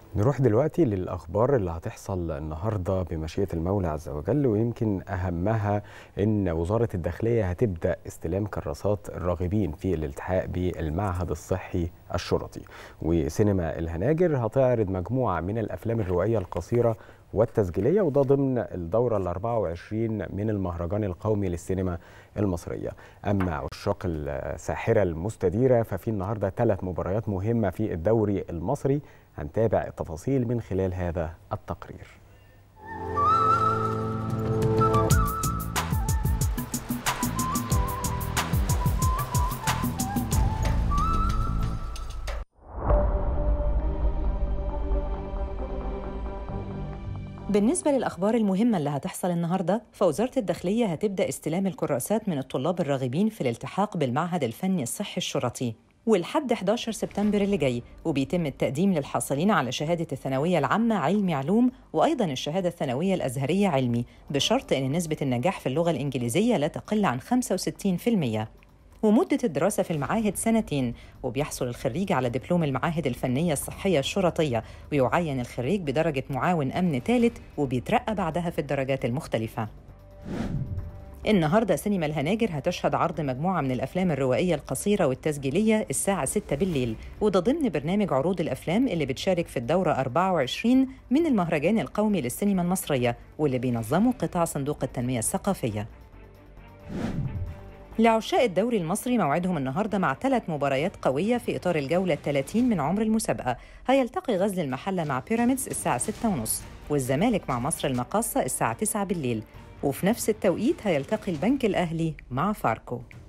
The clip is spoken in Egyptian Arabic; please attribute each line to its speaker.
Speaker 1: نروح دلوقتي للأخبار اللي هتحصل النهاردة بمشيئة المولى عز وجل ويمكن أهمها إن وزارة الداخلية هتبدأ استلام كراسات الراغبين في الالتحاق بالمعهد الصحي الشرطي وسينما الهناجر هتعرض مجموعة من الأفلام الروائية القصيرة والتسجيلية وده ضمن الدورة ال 24 من المهرجان القومي للسينما المصرية أما عشاق الساحرة المستديرة ففي النهاردة ثلاث مباريات مهمة في الدوري المصري هنتابع التفاصيل من خلال هذا التقرير
Speaker 2: بالنسبة للأخبار المهمة اللي هتحصل النهاردة فوزارة الداخلية هتبدأ استلام الكراسات من الطلاب الراغبين في الالتحاق بالمعهد الفني الصحي الشرطي والحد 11 سبتمبر اللي جاي وبيتم التقديم للحاصلين على شهادة الثانوية العامة علمي علوم وأيضا الشهادة الثانوية الأزهرية علمي بشرط أن نسبة النجاح في اللغة الإنجليزية لا تقل عن 65% ومدة الدراسة في المعاهد سنتين وبيحصل الخريج على دبلوم المعاهد الفنية الصحية الشرطية ويعين الخريج بدرجة معاون أمن ثالث وبيترقى بعدها في الدرجات المختلفة النهارده سينما الهناجر هتشهد عرض مجموعة من الأفلام الروائية القصيرة والتسجيلية الساعة 6 بالليل وده ضمن برنامج عروض الأفلام اللي بتشارك في الدورة 24 من المهرجان القومي للسينما المصرية واللي بينظمه قطاع صندوق التنمية الثقافية لعشاق الدوري المصري موعدهم النهارده مع ثلاث مباريات قويه في اطار الجوله 30 من عمر المسابقه هيلتقي غزل المحله مع بيراميدز الساعه 6:30 والزمالك مع مصر المقاصه الساعه 9 بالليل وفي نفس التوقيت هيلتقي البنك الاهلي مع فاركو